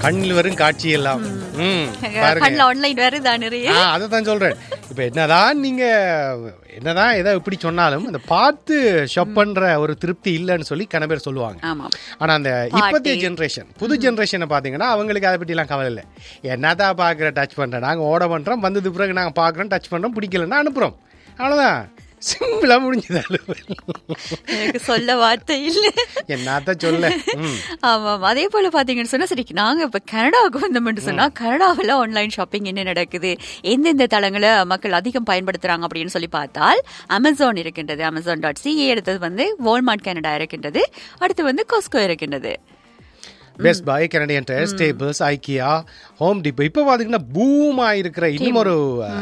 கண்ணில் வரும் காட்சி எல்லாம் ம் பாருங்க கண்ணில் ஆன்லைன் வருதா நிறைய ஆ அதை தான் சொல்றேன் இப்போ என்னதான் நீங்க என்னதான் எதை இப்படி சொன்னாலும் அந்த பார்த்து ஷாப் பண்ற ஒரு திருப்தி இல்லைன்னு சொல்லி கன பேர் சொல்லுவாங்க ஆமாம் ஆனா அந்த இப்பத்திய ஜென்ரேஷன் புது ஜென்ரேஷனை பாத்தீங்கன்னா அவங்களுக்கு அதை பற்றிலாம் கவலை இல்லை என்னதான் பார்க்குற டச் பண்றேன் நாங்க ஓட பண்றோம் வந்தது பிறகு நாங்க பார்க்குறோம் டச் பண்றோம் பிடிக்கலன்னா அனுப்புறோம் அவ்வளவுதான் சிம்பிளா முடிஞ்சது எனக்கு சொல்ல வார்த்தை இல்லை என்னத்த சொல்ல ம் ஆமாம் அதே போல பாத்தீங்கன்னு சொன்னா சரி நாங்க இப்ப கனடாவுக்கு வந்தோம்னு சொன்னா கனடாவில் ஆன்லைன் ஷாப்பிங் என்ன நடக்குது எந்தெந்த தளங்களை மக்கள் அதிகம் பயன்படுத்துறாங்க அப்படின்னு சொல்லி பார்த்தால் அமேசான் இருக்கின்றது அமேசான் டாட் சிஏ அடுத்தது வந்து வால்மார்ட் கனடா இருக்கின்றது அடுத்து வந்து கோஸ்கோ இருக்கின்றது Best Buy Canadian Tire Staples IKEA Home Depot இப்போ பார்த்தீங்கன்னா பூமா இருக்கிற இன்னும் ஒரு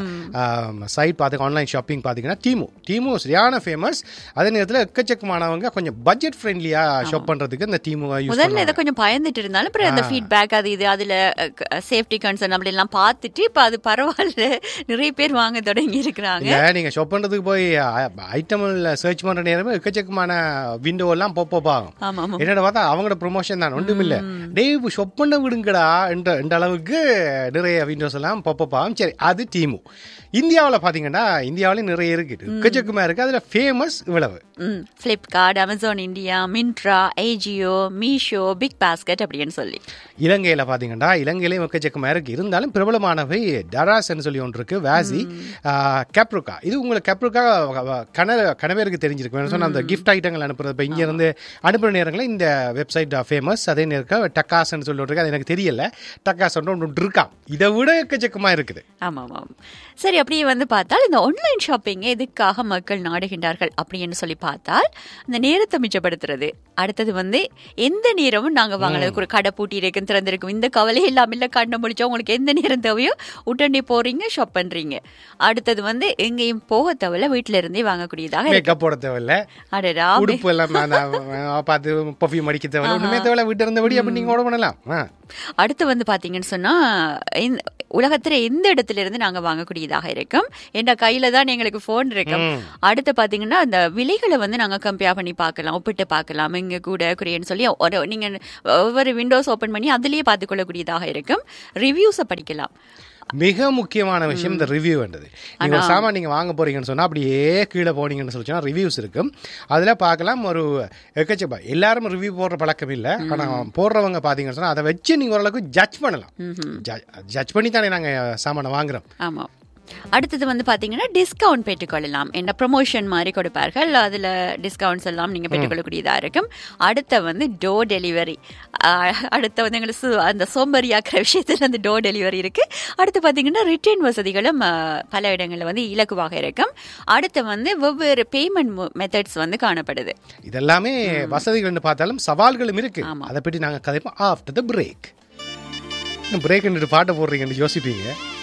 சைட் பார்த்து ஆன்லைன் ஷாப்பிங் பார்த்தீங்கன்னா டீமு டீமு சரியான ஃபேமஸ் அதே நேரத்தில் எக்கச்சக்கமானவங்க கொஞ்சம் பட்ஜெட் ஃப்ரெண்ட்லியாக ஷாப் பண்ணுறதுக்கு இந்த டீமு யூஸ் முதல்ல இதை கொஞ்சம் பயந்துட்டு இருந்தாலும் அப்புறம் அந்த ஃபீட்பேக் அது இது அதுல சேஃப்டி கன்சர்ன் அப்படி எல்லாம் பார்த்துட்டு இப்ப அது பரவாயில்ல நிறைய பேர் வாங்க தொடங்கி இருக்கிறாங்க இல்லை நீங்கள் ஷாப் பண்ணுறதுக்கு போய் ஐட்டமில் சர்ச் பண்ணுற நேரமே எக்கச்சக்கமான விண்டோ எல்லாம் பாப் ஆகும் ஆமா ஆமா என்னோட பார்த்தா அவங்களோட ப்ரொமோஷன் தான் ஒன்றும் இல்லை டேய் ஷாப் பண்ண விடுங்கடா என்ற என்ற அளவுக்கு நிறைய விண்டோஸ் எல்லாம் பாப் ஆகும் சரி அது டீமு இந்தியாவில் பார்த்தீங்கன்னா இந்தியாவிலேயும் நிறைய இருக்குது எக்கச்சக்கமாக இருக்குது அதில் ஃபேமஸ் இவ்வளவு ம் Flipkart Amazon India Myntra Ajio Meesho Big Basket அப்படின்னு சொல்லி இலங்கையில் பார்த்தீங்கன்னா இலங்கையிலேயும் எக்கச்சக்கமாக இருக்குது இருந்தாலும் பிரபலமானவை டராஸ்ன்னு சொல்லி ஒன்று இருக்கு வேசி கேப்ருக்கா இது உங்களுக்கு கேப்ருக்கா கன கனவேருக்கு தெரிஞ்சிருக்கு வேணும் சொன்னால் அந்த கிஃப்ட் ஐட்டங்கள் அனுப்புறது இப்போ இங்கேருந்து அனுப்புகிற நேரங்களில் இந்த வெப்சைட் ஃபேமஸ் அதே நேரம் டக்காஸ்ன்னு சொல்லி ஒன்று இருக்கு அது எனக்கு தெரியல டக்காஸ் ஒன்று இருக்காம் இதை விட எக்கச்சக்கமாக இருக்குது ஆமாம் ஆமாம் சரி அப்படியே வந்து பார்த்தால் இந்த ஆன்லைன் ஷாப்பிங் எதுக்காக மக்கள் நாடுகின்றார்கள் அப்படின்னு சொல்லி பார்த்தால் இந்த நேரத்தை மிச்சப்படுத்துறது அடுத்தது வந்து எந்த நேரமும் நாங்கள் வாங்கலாம் ஒரு கடை பூட்டி இருக்கும் திறந்திருக்கும் இந்த கவலை இல்லாமல் இல்லை கண்ணை முடிச்சா உங்களுக்கு எந்த நேரம் தேவையோ உடனே போறீங்க ஷாப் பண்றீங்க அடுத்தது வந்து எங்கேயும் போக தேவையில்ல வீட்டில இருந்தே வாங்கக்கூடியதாக இருக்கு. மேக்கப் போட தேவையில்ல அடடா உடுப்பு எல்லாம் அந்த, அஹ், பார்த்து பர்ஃப்யூம் அடிக்க தேவையில்ல ஒன்றுமே தேவையில்ல வீட்டு இருந்தபடி அப்படி நீங்கள் ஓட பண்ணலாம் ஆ அடுத்து வந்து பாத்தீங்கன்னு சொன்னா இந்த- உலகத்துல எந்த இடத்துல இருந்து நாங்க வாங்கக்கூடியதாக இருக்கும் என்ற கையில தான் எங்களுக்கு போன் இருக்கும் அடுத்து பாத்தீங்கன்னா அந்த விலைகளை வந்து நாங்க கம்பேர் பண்ணி பார்க்கலாம் ஒப்பிட்டு பார்க்கலாம் இங்க கூட குறையன்னு சொல்லி ஒரு நீங்க ஒவ்வொரு விண்டோஸ் ஓபன் பண்ணி அதுலயே பார்த்துக் கொள்ளக்கூடியதாக இருக்கும் ரிவ்யூஸை படிக்கலாம் மிக முக்கியமான விஷயம் இந்த ரிவ்யூ வேண்டது நீங்க ஒரு சாமான் நீங்க வாங்க போறீங்கன்னு சொன்னா அப்படியே கீழே போனீங்கன்னு சொல்லி சொன்னா ரிவ்யூஸ் இருக்கும் அதுல பார்க்கலாம் ஒரு எக்கச்சப்பா எல்லாரும் ரிவ்யூ போடுற பழக்கம் இல்ல ஆனா போடுறவங்க பாத்தீங்கன்னு சொன்னா அதை வச்சு நீங்க ஓரளவுக்கு ஜட்ஜ் பண்ணலாம் ஜட்ஜ் பண்ணி தானே நாங்க சாமானை வாங்குறோம் ஆமா அடுத்தது வந்து பாத்தீங்கன்னா டிஸ்கவுண்ட் பெற்றுக்கொள்ளலாம் என்ன ப்ரொமோஷன் மாதிரி கொடுப்பார்கள் அதுல டிஸ்கவுண்ட்ஸ் எல்லாம் நீங்க பெற்றுக்கொள்ளக்கூடியதா இருக்கும் அடுத்த வந்து டோ டெலிவரி அடுத்த வந்து எங்களுக்கு சு- அந்த சோம்பேறியாக்குற விஷயத்துல அந்த டோ டெலிவரி இருக்கு அடுத்து பாத்தீங்கன்னா ரிட்டர்ன் வசதிகளும் ஆஹ், பல இடங்கள்ல வந்து இலகுவாக இருக்கும் அடுத்து வந்து வெவ்வேறு பேமெண்ட் மெத்தட்ஸ் வந்து காணப்படுது இதெல்லாமே வசதிகள்னு பார்த்தாலும் சவால்களும் இருக்கு அதை பற்றி நாங்க கதைப்போம் ஆஃப்டர் த பிரேக் பிரேக் பாட்டை போடுறீங்கன்னு யோசிப்பீங்க